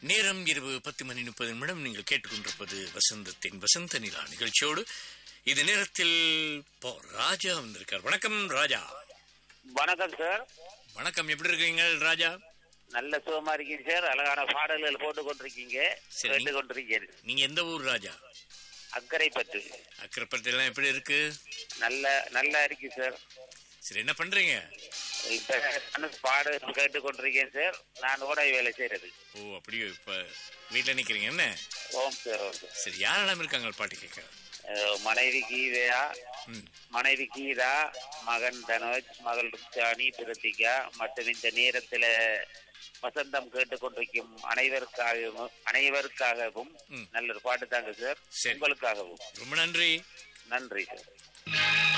நேரம் இரவு பத்து மணி முப்பது நிமிடம் நீங்கள் கேட்டுக்கொண்டிருப்பது வசந்தத்தின் வசந்த நிலா நிகழ்ச்சியோடு இது நேரத்தில் போ ராஜா வந்திருக்கார் வணக்கம் ராஜா வணக்கம் சார் வணக்கம் எப்படி இருக்கீங்க ராஜா நல்ல சுகமா இருக்கீங்க சார் அழகான பாடல்கள் போட்டு கொண்டிருக்கீங்க சரி. கேட்டு கொண்டிருக்கீங்க நீங்க எந்த ஊர் ராஜா அக்கறை பற்று அக்கரைப்பட்டு எல்லாம் எப்படி இருக்கு நல்ல நல்லா இருக்கு சார் சரி என்ன பண்றீங்க இப்ப நான் பாடல் கேட்டு கொண்டிருக்கேன் சார் நான் ஓடை வேலை செய்யறது ஓ அப்படியே இப்ப வீட்டுல நிக்கிறீங்க என்ன ஓம் சார் ஓம் சார் சரி யாரெல்லாம் இருக்காங்க பாட்டு கேட்க அஹ் மனைவி கீதையா ம் மனைவி கீதா மகன் தனோஜ் மகள் ருக்ஷானி பிரத்திகா மற்றும் இந்த நேரத்துல வசந்தம் கேட்டுக்கொண்டிருக்கும் அனைவருக்காகவும் அனைவருக்காகவும் ம். நல்ல ஒரு பாட்டு தாங்க சார் சரி. உங்களுக்காகவும் ரொம்ப நன்றி நன்றி சார்